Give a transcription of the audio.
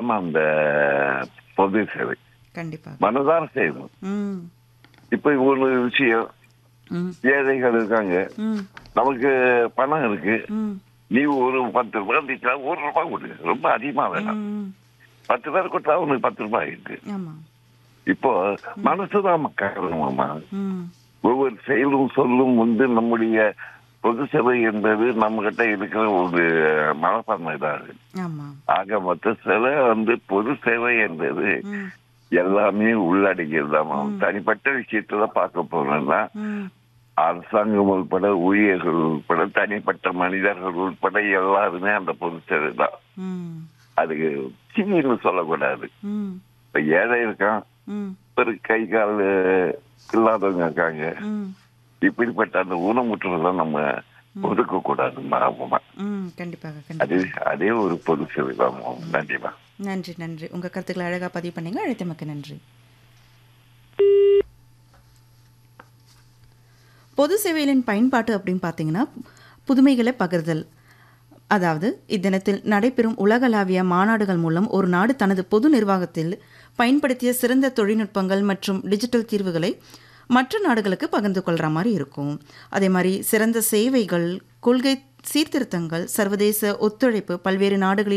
தான் அந்த பொது சேவை கண்டிப்பாக மனதார செய்யணும் ம் இப்ப ஒரு விஷயம் ம் ஏழைகள் இருக்காங்க ம் நமக்கு பணம் இருக்கு ம் நீ ஒரு பத்து ரூபாய் தீச்சா ஒரு ரூபாய் கொடு ரொம்ப அதிகமா வேணாம் ம் பத்து பேர் கொடுத்தா உனக்கு பத்து ரூபாய் இருக்கு ஆமாம் இப்போ மனசுதான் காரணமாமா ம் ஒவ்வொரு செயலும் சொல்லும் வந்து நம்முடைய பொது சேவை என்பது நம்ம கிட்ட இருக்கிற ஒரு மனப்பான்மை தான் இருக்கு ஆமாம் ஆக மொத்தத்துல வந்து பொது சேவை என்பது ம் எல்லாமே உள்ளடங்கியதுதான் தனிப்பட்ட விஷயத்துல பார்க்க போனோம்னா ம் அரசாங்கம் உட்பட ஊழியர்கள் உட்பட தனிப்பட்ட மனிதர்கள் உட்பட எல்லாருமே அந்த பொது சேவை தான் ம் அதுக்கு சின்னு சொல்லக்கூடாது ம் இப்ப ஏழை இருக்கான் ம் ஒரு கை கால் இல்லாதவங்க இருக்காங்க ம் இப்படிப்பட்ட அந்த ஊனமுற்றதை நம்ம ஒதுக்க கூடாது ஆமாமா ம் கண்டிப்பாக அது கண்டிப்பாக அதே ஒரு பொது சேவை தான் நன்றிமா நன்றி நன்றி உங்கள் கருத்துக்களை அழகாக பதிவு பண்ணீங்க அழைத்தமக்கு நன்றி பொது சேவைகளின் பயன்பாட்டு அப்படின்னு பார்த்தீங்கன்னா புதுமைகளை பகிர்தல் அதாவது இத்தினத்தில் நடைபெறும் உலகளாவிய மாநாடுகள் மூலம் ஒரு நாடு தனது பொது நிர்வாகத்தில் பயன்படுத்திய சிறந்த தொழில்நுட்பங்கள் மற்றும் டிஜிட்டல் தீர்வுகளை மற்ற நாடுகளுக்கு பகிர்ந்து கொள்கிற மாதிரி இருக்கும் அதே மாதிரி சிறந்த சேவைகள் கொள்கை சீர்திருத்தங்கள் சர்வதேச ஒத்துழைப்பு பல்வேறு நாடுகளில்